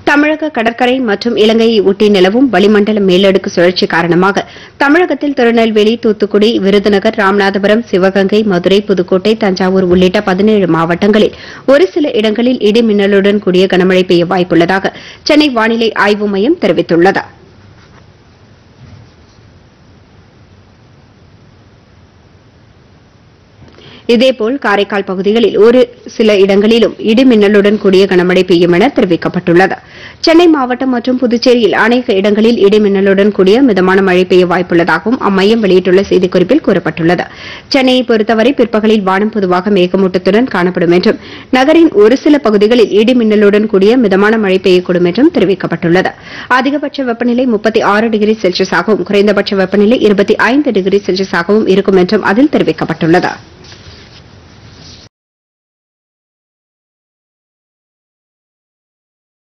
தமிழக கடற்கரை மற்றும் இலங்கையை ஒட்டி நிலவும் வளிமண்டல மேலடுக்கு சுழற்சி காரணமாக தமிழகத்தில் திருநெல்வேலி தூத்துக்குடி விருதுநகர் ராமநாதபுரம் சிவகங்கை மதுரை புதுக்கோட்டை தஞ்சாவூர் உள்ளிட்ட பதினேழு மாவட்டங்களில் ஒரு சில இடங்களில் இடி மின்னலுடன் கூடிய கனமழை பெய்ய வாய்ப்புள்ளதாக சென்னை வானிலை ஆய்வு மையம் தெரிவித்துள்ளது இதேபோல் காரைக்கால் பகுதிகளில் ஒரு சில இடங்களிலும் இடி மின்னலுடன் கூடிய கனமழை பெய்யும் என தெரிவிக்கப்பட்டுள்ளது சென்னை மாவட்டம் மற்றும் புதுச்சேரியில் அநேக இடங்களில் இடி மின்னலுடன் கூடிய மிதமான மழை பெய்ய வாய்ப்புள்ளதாகவும் அம்மையம் வெளியிட்டுள்ள செய்திக்குறிப்பில் கூறப்பட்டுள்ளது சென்னையை பொறுத்தவரை பிற்பகலில் வானம் பொதுவாக மேகமூட்டத்துடன் காணப்படும் என்றும் நகரின் ஒரு சில பகுதிகளில் இடி மின்னலுடன் கூடிய மிதமான மழை பெய்யக்கூடும் என்றும் தெரிவிக்கப்பட்டுள்ளது அதிகபட்ச வெப்பநிலை முப்பத்தி ஆறு டிகிரி செல்சியஸாகவும் குறைந்தபட்ச வெப்பநிலை இருபத்தி ஐந்து டிகிரி செல்சியஸாகவும் இருக்கும் என்றும் அதில் தெரிவிக்கப்பட்டுள்ளது